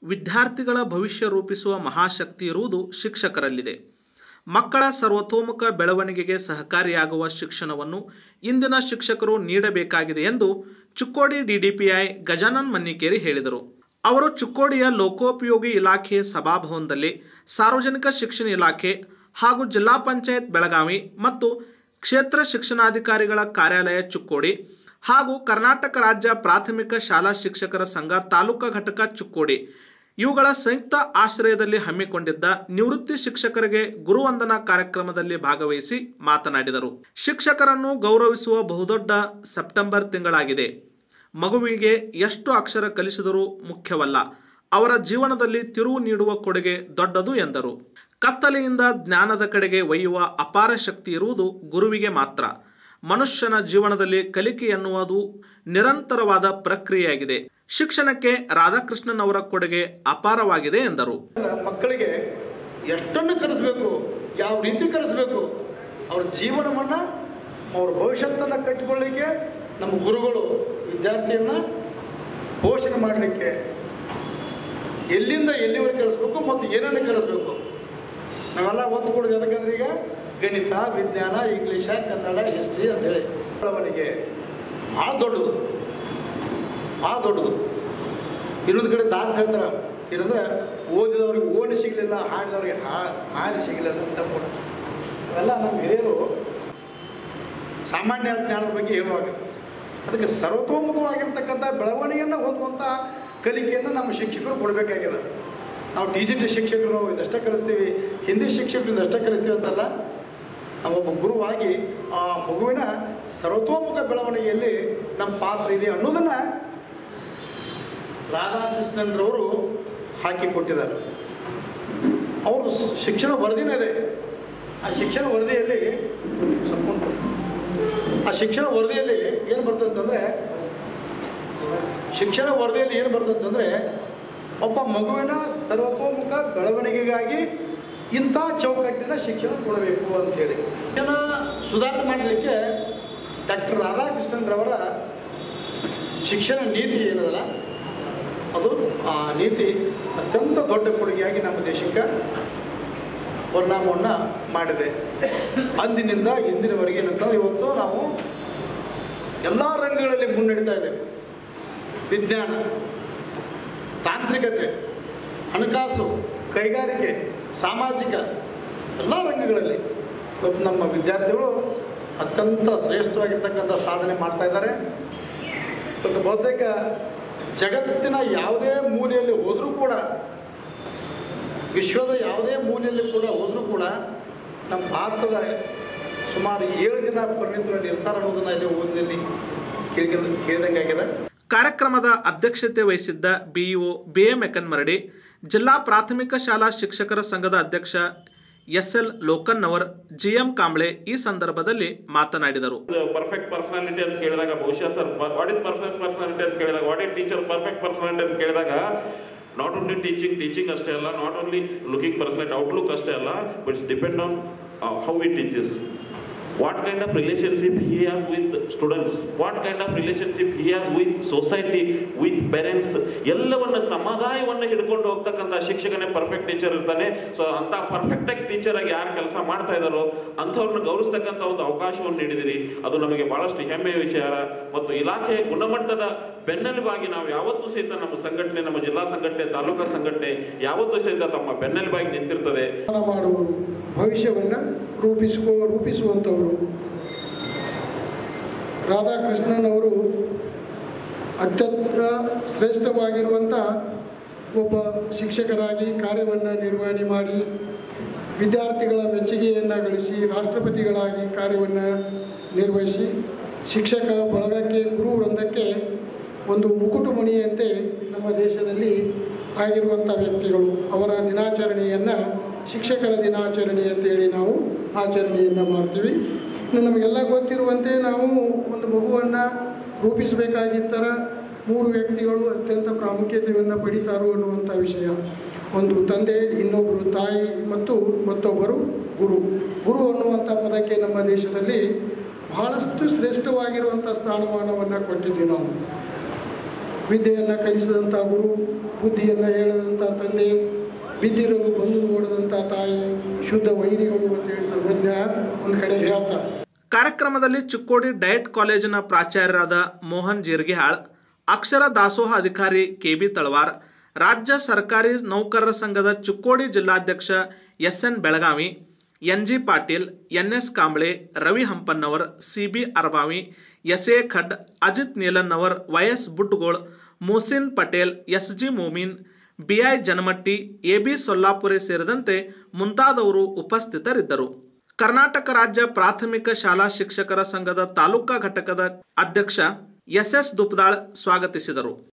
ವಿದ್ಯಾರ್ಥಿಗಳ ಭವಿಷ್ಯ ರೂಪಿಸುವ ಮಹಾಶಕ್ತಿ ಇರುವುದು ಶಿಕ್ಷಕರಲ್ಲಿದೆ ಮಕ್ಕಳ ಸರ್ವತೋಮುಖ ಬೆಳವಣಿಗೆಗೆ ಸಹಕಾರಿಯಾಗುವ ಶಿಕ್ಷಣವನ್ನು ಇಂದಿನ ಶಿಕ್ಷಕರು ನೀಡಬೇಕಾಗಿದೆ ಎಂದು ಚುಕ್ಕೋಡಿ ಡಿಡಿಪಿಐ ಗಜಾನನ್ ಮನ್ನಿಕೇರಿ ಹೇಳಿದರು ಅವರು ಚುಕ್ಕೋಡಿಯ ಲೋಕೋಪಯೋಗಿ ಇಲಾಖೆ ಸಭಾಭವನದಲ್ಲಿ ಸಾರ್ವಜನಿಕ ಶಿಕ್ಷಣ ಇಲಾಖೆ ಹಾಗೂ ಜಿಲ್ಲಾ ಪಂಚಾಯತ್ ಬೆಳಗಾವಿ ಮತ್ತು ಕ್ಷೇತ್ರ ಶಿಕ್ಷಣಾಧಿಕಾರಿಗಳ ಕಾರ್ಯಾಲಯ ಚುಕ್ಕೋಡಿ ಹಾಗೂ ಕರ್ನಾಟಕ ರಾಜ್ಯ ಪ್ರಾಥಮಿಕ ಶಾಲಾ ಶಿಕ್ಷಕರ ಸಂಘ ತಾಲೂಕಾ ಘಟಕ ಚುಕ್ಕೋಡಿ ಇವುಗಳ ಸಂಯುಕ್ತ ಆಶ್ರಯದಲ್ಲಿ ಹಮ್ಮಿಕೊಂಡಿದ್ದ ನಿವೃತ್ತಿ ಶಿಕ್ಷಕರಿಗೆ ಗುರುವಂದನಾ ಕಾರ್ಯಕ್ರಮದಲ್ಲಿ ಭಾಗವಹಿಸಿ ಮಾತನಾಡಿದರು ಶಿಕ್ಷಕರನ್ನು ಗೌರವಿಸುವ ಬಹುದೊಡ್ಡ ಸೆಪ್ಟೆಂಬರ್ ತಿಂಗಳಾಗಿದೆ ಮಗುವಿಗೆ ಎಷ್ಟು ಅಕ್ಷರ ಕಲಿಸಿದರೂ ಮುಖ್ಯವಲ್ಲ ಅವರ ಜೀವನದಲ್ಲಿ ತಿರುವು ನೀಡುವ ಕೊಡುಗೆ ದೊಡ್ಡದು ಎಂದರು ಕತ್ತಲೆಯಿಂದ ಜ್ಞಾನದ ಕಡೆಗೆ ಒಯ್ಯುವ ಅಪಾರ ಶಕ್ತಿ ಇರುವುದು ಗುರುವಿಗೆ ಮಾತ್ರ ಮನುಷ್ಯನ ಜೀವನದಲ್ಲಿ ಕಲಿಕೆ ಎನ್ನುವುದು ನಿರಂತರವಾದ ಪ್ರಕ್ರಿಯೆಯಾಗಿದೆ ಶಿಕ್ಷಣಕ್ಕೆ ರಾಧಾಕೃಷ್ಣನ್ ಅವರ ಕೊಡುಗೆ ಅಪಾರವಾಗಿದೆ ಎಂದರು ಮಕ್ಕಳಿಗೆ ಎಷ್ಟನ್ನು ಕಲಿಸ್ಬೇಕು ಯಾವ ರೀತಿ ಕಲಿಸ್ಬೇಕು ಅವ್ರ ಜೀವನವನ್ನು ಅವ್ರ ಭವಿಷ್ಯತ್ತನ್ನು ಕಟ್ಟಿಕೊಳ್ಳಿಕ್ಕೆ ನಮ್ಮ ಗುರುಗಳು ವಿದ್ಯಾರ್ಥಿಯನ್ನು ಪೋಷಣೆ ಮಾಡಲಿಕ್ಕೆ ಎಲ್ಲಿಂದ ಎಲ್ಲಿವರೆಗೆ ಕಲಿಸ್ಬೇಕು ಮತ್ತು ಏನನ್ನು ಕಲಿಸ್ಬೇಕು ನಾವೆಲ್ಲ ಒತ್ತು ಕೊಡೋದು ಯಾಕಂದ್ರೆ ಈಗ ಗಣಿತ ವಿಜ್ಞಾನ ಇಂಗ್ಲೀಷ ಕನ್ನಡ ಹಿಸ್ಟ್ರಿ ಅಂತೇಳಿ ಬೆಳವಣಿಗೆ ಭಾಳ ದೊಡ್ಡದು ಭಾಳ ದೊಡ್ಡದು ಇನ್ನೊಂದು ಕಡೆ ದಾಸ ಹೇಳ್ತಾರೆ ಏನಂದ್ರೆ ಓದಿದವ್ರಿಗೆ ಓಣಿ ಸಿಗಲಿಲ್ಲ ಹಾಡಿದವ್ರಿಗೆ ಹಾ ಹಾಡಿ ಸಿಗಲಿಲ್ಲ ಅಂತ ಕೂಡ ಅವೆಲ್ಲ ನಮ್ಮ ಹಿರಿಯರು ಸಾಮಾನ್ಯ ಜ್ಞಾನದ ಬಗ್ಗೆ ಹೇಳುವಾಗ ಅದಕ್ಕೆ ಸರ್ವತೋಮುಖವಾಗಿರ್ತಕ್ಕಂಥ ಬೆಳವಣಿಗೆಯನ್ನು ಹೊಂದುವಂಥ ಕಲಿಕೆಯನ್ನು ನಮ್ಮ ಶಿಕ್ಷಕರು ಕೊಡಬೇಕಾಗಿದೆ ನಾವು ಟಿ ಜಿ ಟಿ ಶಿಕ್ಷಕರು ಇದಷ್ಟೇ ಕಲಿಸ್ತೀವಿ ಹಿಂದಿ ಶಿಕ್ಷಕರು ಇದಷ್ಟೇ ಕಲಿಸ್ತೀವಿ ಅಂತಲ್ಲ ನಾವೊಬ್ಬ ಗುರುವಾಗಿ ಆ ಮಗುವಿನ ಸರ್ವತೋಮುಖ ಬೆಳವಣಿಗೆಯಲ್ಲಿ ನಮ್ಮ ಪಾತ್ರ ಇದೆ ಅನ್ನೋದನ್ನು ರಾಧಾಕೃಷ್ಣನ್ರವರು ಹಾಕಿಕೊಟ್ಟಿದ್ದಾರೆ ಅವರು ಶಿಕ್ಷಣ ವರದಿನೇ ಇದೆ ಆ ಶಿಕ್ಷಣ ವರದಿಯಲ್ಲಿ ಸ್ವಲ್ಪ ಆ ಶಿಕ್ಷಣ ವರದಿಯಲ್ಲಿ ಏನು ಬರ್ತದಂತಂದರೆ ಶಿಕ್ಷಣ ವರದಿಯಲ್ಲಿ ಏನು ಬರ್ತದಂತಂದರೆ ಒಬ್ಬ ಮಗುವಿನ ಸರ್ವತೋಮುಖ ಬೆಳವಣಿಗೆಗಾಗಿ ಇಂಥ ಚೌಕಟ್ಟಿನ ಶಿಕ್ಷಣ ಕೊಡಬೇಕು ಅಂತೇಳಿ ಶಿಕ್ಷಣ ಸುಧಾರಣೆ ಮಾಡಲಿಕ್ಕೆ ಡಾಕ್ಟರ್ ರಾಧಾಕೃಷ್ಣನ್ರವರ ಶಿಕ್ಷಣ ನೀತಿ ಏನದಲ್ಲ ಅದು ಆ ನೀತಿ ಅತ್ಯಂತ ದೊಡ್ಡ ಕೊಡುಗೆಯಾಗಿ ನಮ್ಮ ದೇಶಕ್ಕೆ ಪರಿಣಾಮವನ್ನು ಮಾಡಿದೆ ಅಂದಿನಿಂದ ಇಂದಿನವರೆಗೆ ಏನಂತಂದ್ರೆ ಇವತ್ತು ನಾವು ಎಲ್ಲ ರಂಗಗಳಲ್ಲಿ ಮುನ್ನಡೀತಾ ಇದ್ದೇವೆ ವಿಜ್ಞಾನ ತಾಂತ್ರಿಕತೆ ಹಣಕಾಸು ಕೈಗಾರಿಕೆ ಸಾಮಾಜಿಕ ಎಲ್ಲ ರಂಗಗಳಲ್ಲಿ ಇವತ್ತು ನಮ್ಮ ವಿದ್ಯಾರ್ಥಿಗಳು ಅತ್ಯಂತ ಶ್ರೇಷ್ಠವಾಗಿರ್ತಕ್ಕಂಥ ಸಾಧನೆ ಮಾಡ್ತಾ ಇದ್ದಾರೆ ಇವತ್ತು ಬಹುತೇಕ ಜಗತ್ತಿನ ಯಾವುದೇ ಮೂಲೆಯಲ್ಲಿ ಹೋದರೂ ಕೂಡ ವಿಶ್ವದ ಯಾವುದೇ ಮೂಲೆಯಲ್ಲಿ ಕೂಡ ಹೋದರೂ ಕೂಡ ನಮ್ಮ ಭಾರತದ ಸುಮಾರು ಏಳು ಜನ ಪರಿಣಿತರಲ್ಲಿ ಇರ್ತಾರೆ ಅನ್ನೋದನ್ನ ಇಲ್ಲಿ ಓದಿನಲ್ಲಿ ಕೇಳಿದ ಕೇಳಿದಂಗಾಗಿದೆ ಕಾರ್ಯಕ್ರಮದ ಅಧ್ಯಕ್ಷತೆ ವಹಿಸಿದ್ದ ಬಿಇಒ ಬಿಎ ಮೆಕನ್ಮರಡಿ ಜಿಲ್ಲಾ ಪ್ರಾಥಮಿಕ ಶಾಲಾ ಶಿಕ್ಷಕರ ಸಂಘದ ಅಧ್ಯಕ್ಷ ಎಸ್ಎಲ್ ಲೋಕನ್ನವರ್ ಜಿಎಂ ಕಾಂಬ್ಳೆ ಈ ಸಂದರ್ಭದಲ್ಲಿ ಮಾತನಾಡಿದರು ಪರ್ಫೆಕ್ಟ್ ಪರ್ಸನಾಲಿಟಿ ಅಂತ ಕೇಳಿದಾಗ ಬಹುಶಃ sir what is perfect personality ಅಂತ ಕೇಳಿದಾಗ what is teacher perfect personality ಅಂತ ಕೇಳಿದಾಗ ನಾಟ್ ಓನ್ಲಿ ಟೀಚಿಂಗ್ ಟೀಚಿಂಗ್ ಅಷ್ಟೇ ಅಲ್ಲ not only looking personality outlook ಅಷ್ಟೇ ಅಲ್ಲ but it's depend on how it teaches what kind of relationship he has with students what kind of relationship he has with society with parents ಎಲ್ಲವನ್ನ ಸಮುದಾಯವನ್ನು ಹಿಡ್ಕೊಂಡು ಹೋಗ್ತಕ್ಕಂಥ ಶಿಕ್ಷಕನೇ perfect teacher ಇರ್ತಾನೆ so ಅಂತ perfect ಆಗಿ ಟೀಚರ್ ಆಗಿ ಯಾರು ಕೆಲಸ ಮಾಡ್ತಾ ಇದ್ದಾರೋ ಅಂಥವ್ರನ್ನ ಗೌರವಿಸ್ತಕ್ಕಂಥ ಒಂದು ಅವಕಾಶವನ್ನು ನೀಡಿದಿರಿ ಅದು ನಮಗೆ ಬಹಳಷ್ಟು ಹೆಮ್ಮೆಯ ವಿಚಾರ ಮತ್ತು ಇಲಾಖೆಯ ಗುಣಮಟ್ಟದ ಬೆನ್ನೆಲುಬಾಗಿ ನಾವು ಯಾವತ್ತೂ ಸಹಿತ ನಮ್ಮ ಸಂಘಟನೆ ನಮ್ಮ ಜಿಲ್ಲಾ ಸಂಘಟನೆ ತಾಲೂಕಾ ಸಂಘಟನೆ ಯಾವತ್ತೂ ಸಹಿತ ತಮ್ಮ ಬೆನ್ನೆಲುಬಾಗಿ ನಿಂತಿರ್ತದೆ ಜ್ಞಾನ ಮಾಡುವರು ಭವಿಷ್ಯವನ್ನು ರೂಪಿಸುವ ರೂಪಿಸುವಂಥವರು ರಾಧಾಕೃಷ್ಣನ್ ಅವರು ಅತ್ಯಂತ ಶ್ರೇಷ್ಠವಾಗಿರುವಂಥ ಒಬ್ಬ ಶಿಕ್ಷಕರಾಗಿ ಕಾರ್ಯವನ್ನು ನಿರ್ವಹಣೆ ಮಾಡಿ ವಿದ್ಯಾರ್ಥಿಗಳ ಮೆಚ್ಚುಗೆಯನ್ನು ಗಳಿಸಿ ರಾಷ್ಟ್ರಪತಿಗಳಾಗಿ ಕಾರ್ಯವನ್ನು ನಿರ್ವಹಿಸಿ ಶಿಕ್ಷಕ ಬಳಗಕ್ಕೆ ಗುರು ವೃಂದಕ್ಕೆ ಒಂದು ಮುಕುಟುಮಣಿಯಂತೆ ನಮ್ಮ ದೇಶದಲ್ಲಿ ಆಗಿರುವಂಥ ವ್ಯಕ್ತಿಗಳು ಅವರ ದಿನಾಚರಣೆಯನ್ನು ಶಿಕ್ಷಕರ ದಿನಾಚರಣೆ ಅಂತೇಳಿ ನಾವು ಆಚರಣೆಯನ್ನು ಮಾಡ್ತೀವಿ ಇನ್ನು ನಮಗೆಲ್ಲ ಗೊತ್ತಿರುವಂತೆ ನಾವು ಒಂದು ಮಗುವನ್ನು ರೂಪಿಸಬೇಕಾಗಿತ್ತರ ಮೂರು ವ್ಯಕ್ತಿಗಳು ಅತ್ಯಂತ ಪ್ರಾಮುಖ್ಯತೆಯನ್ನು ಪಡಿತಾರೋ ಅನ್ನುವಂಥ ವಿಷಯ ಒಂದು ತಂದೆ ಇನ್ನೊಬ್ಬರು ತಾಯಿ ಮತ್ತು ಮತ್ತೊಬ್ಬರು ಗುರು ಗುರು ಅನ್ನುವಂಥ ಪದಕ್ಕೆ ನಮ್ಮ ದೇಶದಲ್ಲಿ ಬಹಳಷ್ಟು ಶ್ರೇಷ್ಠವಾಗಿರುವಂಥ ಸ್ಥಾನಮಾನವನ್ನು ಕೊಟ್ಟಿದ್ದೀವಿ ನಾವು ವಿದ್ಯೆಯನ್ನು ಕಲಿಸಿದಂಥ ಗುರು ಬುದ್ಧಿಯನ್ನು ಹೇಳದಂಥ ತಂದೆ ಬಿದ್ದಿರಲು ಬಂದು ನೋಡದಂಥ ತಾಯಿ ಶುದ್ಧ ವೈದಿಗಳು ಅಂತೇಳಿ ಸರ್ವಜ್ಞ ಒಂದು ಕಡೆ ಹೇಳ್ತಾರೆ ಕಾರ್ಯಕ್ರಮದಲ್ಲಿ ಚಿಕ್ಕೋಡಿ ಡಯಟ್ ಕಾಲೇಜಿನ ಪ್ರಾಚಾರ್ಯರಾದ ಮೋಹನ್ ಜೀರ್ಗಿಹಾಳ್ ಅಕ್ಷರ ದಾಸೋಹ ಅಧಿಕಾರಿ ಕೆಬಿ ತಳವಾರ್ ರಾಜ್ಯ ಸರ್ಕಾರಿ ನೌಕರರ ಸಂಘದ ಚಿಕ್ಕೋಡಿ ಜಿಲ್ಲಾಧ್ಯಕ್ಷ S N Belagavi N G Patil N S Kamble Ravi Hampannavar C B Arbhavi S A Khad Ajit Neelannavar YS Butgol Mosin Patel S G Momin BI Janamatti AB Sollapure ಸೇರಿದಂತೆ ಮುಂತಾದವರು ಉಪಸ್ಥಿತರಿದ್ದರು ಕರ್ನಾಟಕ ರಾಜ್ಯ ಪ್ರಾಥಮಿಕ ಶಾಲಾ ಶಿಕ್ಷಕರ ಸಂಘದ ತಾಲೂಕಾ ಘಟಕದ ಅಧ್ಯಕ್ಷ ಎಸ್ ಎಸ್ ದುಪ್ದಾಳ್ ಸ್ವಾಗತಿಸಿದರು